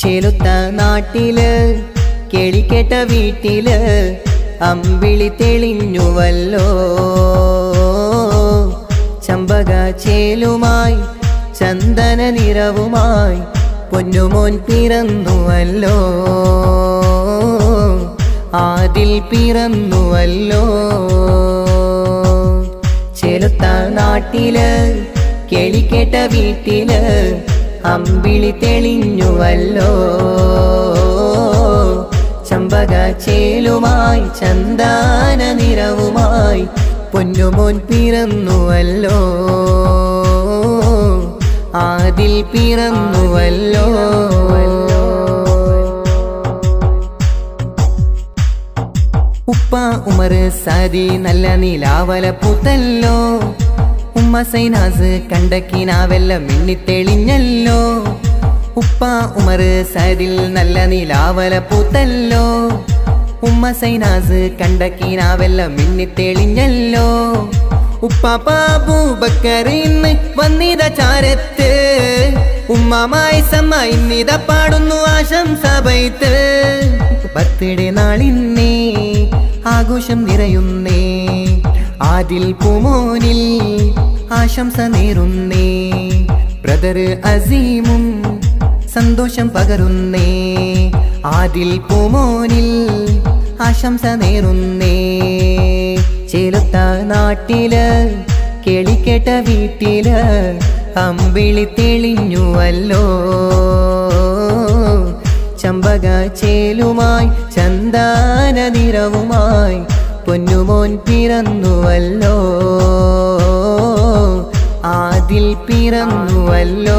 ചെലുത്ത നാട്ടില് കേളിക്കേട്ട വീട്ടില് അമ്പിളി തെളിഞ്ഞുവല്ലോ ചമ്പക ചേലുമായി ചന്ദന നിറവുമായി പൊന്നുമോൻ പിറന്നുവല്ലോ ആദിൽ പിറന്നുവല്ലോ ചെലുത്ത നാട്ടില് കേളിക്കേട്ട വീട്ടില് അമ്പിളി തെളിഞ്ഞുവല്ലോ ചമ്പക ചേലുമായി ചന്ദന നിറവുമായി പൊന്നുമോൻ പിറന്നുവല്ലോ ആദിൽ പിറന്നുവല്ലോ ഉപ്പ ഉമർ സരി നല്ല നിലാവല പൂത്തല്ലോ ഉമ്മ സൈനാസ് കണ്ടക്കിനാവെല്ല മിന്നിത്തെളിഞ്ഞല്ലോ ഉപ്പ ഉമർ സരിൽ നല്ല നിലാവല പൂത്തല്ലോ ഉമ്മ സൈനാസ് കണ്ടക്കിനാവെല്ല മിന്നിത്തെളിഞ്ഞല്ലോ ഉപ്പ പാബൂബക്കർ ഇന്ന് വന്നിത ചാരത്ത് ഉമ്മമായി സമ്മ ഇന്നിത പാടുന്നു ആശംസ ബൈത്ത് ബർത്ത്ഡേ നാളിന്നേ ആഘോഷം നിറയുന്നേ ആദിൽ പൂമോനിൽ ആശംസ നേരുന്നേ ബ്രദർ അസീമും സന്തോഷം പകരുന്നേ ആദിൽ പൂമോനിൽ ആശംസ നേരുന്നേ ചേലത്ത നാട്ടില് കേളിക്കേട്ട വീട്ടില് അമ്പിളി തെളിഞ്ഞുവല്ലോ ചമ്പക ചേലുമായി ചന്ദന നിറവുമായി പൊന്നുമോൻ പിറന്നുവല്ലോ ആദിൽ പിറന്നുവല്ലോ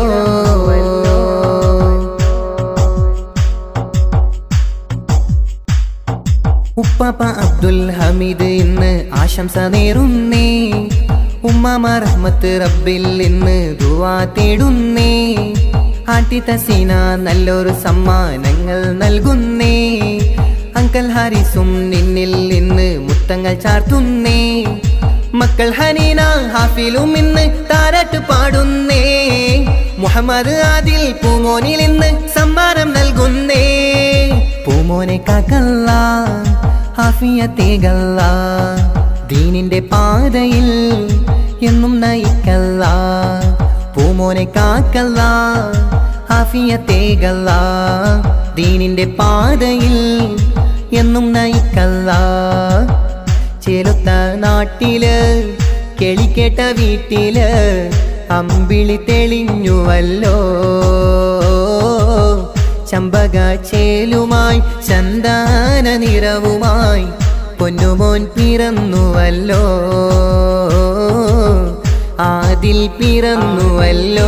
ഉപ്പാപ്പ അബ്ദുൽ ഹമീദ് ഇന്ന് ആശംസ നേരുന്നേ ഉമ്മാമ റഹ്മത്ത് റബ്ബിൽ ഇന്ന് ദുവാ തേടുന്നേ ആട്ടി തസീന നല്ലൊരു സമ്മാനങ്ങൾ നൽകുന്നേ അങ്കൽ ഹാരിസും നിന്നിൽ ഇന്ന് മുത്തങ്ങൾ ചാർത്തുന്നേ മക്കൾ ഹനീന ഹാഫിലും ഇന്ന് താരാട്ട് പാടുന്നേ മുഹമ്മദ് ആദിൽ പൂമോനിൽ ഇന്ന് സമ്മാനം നൽകുന്നേ പൂമോനെ കാക്കല്ല ഹാഫിയത്തേകല്ല ദീനിന്റെ പാതയിൽ എന്നും നയിക്കല്ല പൂമോനെ കാക്കല്ല ഹാഫിയത്തേകല്ല ദീനിന്റെ പാതയിൽ എന്നും നയിക്കല്ല ചെലുത്ത നാട്ടില് കെളിക്കേട്ട വീട്ടില് അമ്പിളി തെളിഞ്ഞുവല്ലോ ചമ്പക ചേലുമായി ചന്ദന നിറവുമായി പൊന്നുമോൻ പിറന്നുവല്ലോ ആദിൽ പിറന്നുവല്ലോ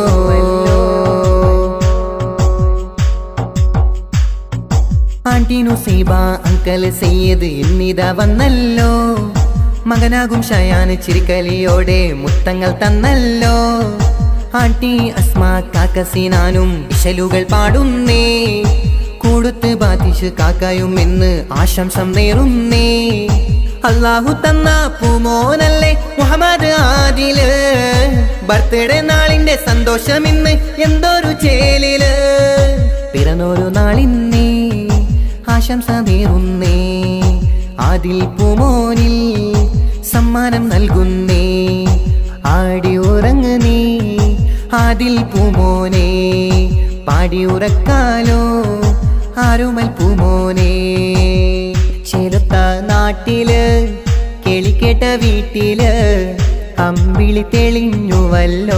ആന്റി നുസൈബ അങ്കൽ സയ്യദ് എന്നിതാ വന്നല്ലോ മകനാകും ഷയാന് ചിരിക്കലിയോടെ മുത്തങ്ങൾ തന്നല്ലോ ആന്റി അസ്മ കാക്കസീനാനും ഇശലുകൾ പാടുന്നേ കൂടുത്ത് ബാധിച്ച് കാക്കായും എന്ന് ആശംസം നേരുന്നേ അള്ളാഹു തന്ന പൂമോനല്ലേ മുഹമ്മദ് ആദില് ബർത്ത്ഡേ നാളിന്റെ സന്തോഷം ഇന്ന് എന്തൊരു ചേലില് പിറന്നൊരു നാളിന്നേ ആശംസ നേരുന്നേ ആദിൽ പൂമോനിൽ സമ്മാനം നൽകുന്നേ ആടി ഉറങ്ങ് നീ ആദിൽ പൂമോനെ പാടി ഉറക്കാലോ ആരുമൽ പൂമോനെ ചെറുത്ത നാട്ടില് കേളിക്കേട്ട വീട്ടില് അമ്പിളി തെളിഞ്ഞുവല്ലോ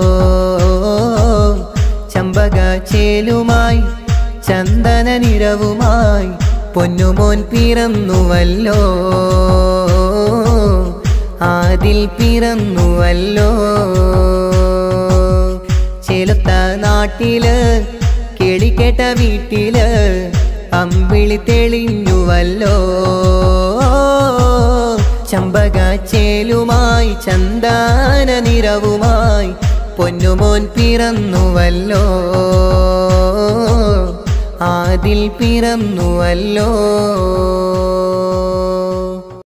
ചമ്പക ചേലുമായി ചന്ദന നിറവുമായി പൊന്നുമോൻ പിറന്നുവല്ലോ ആദിൽ പിറന്നുവല്ലോ ചെലുത്ത നാട്ടില് കേളിക്കേട്ട വീട്ടില് അമ്പിളി തെളിഞ്ഞുവല്ലോ ചമ്പക ചേലുമായി ചന്ദന നിറവുമായി പൊന്നുമോൻ പിറന്നുവല്ലോ ആദിൽ പിറന്നുവല്ലോ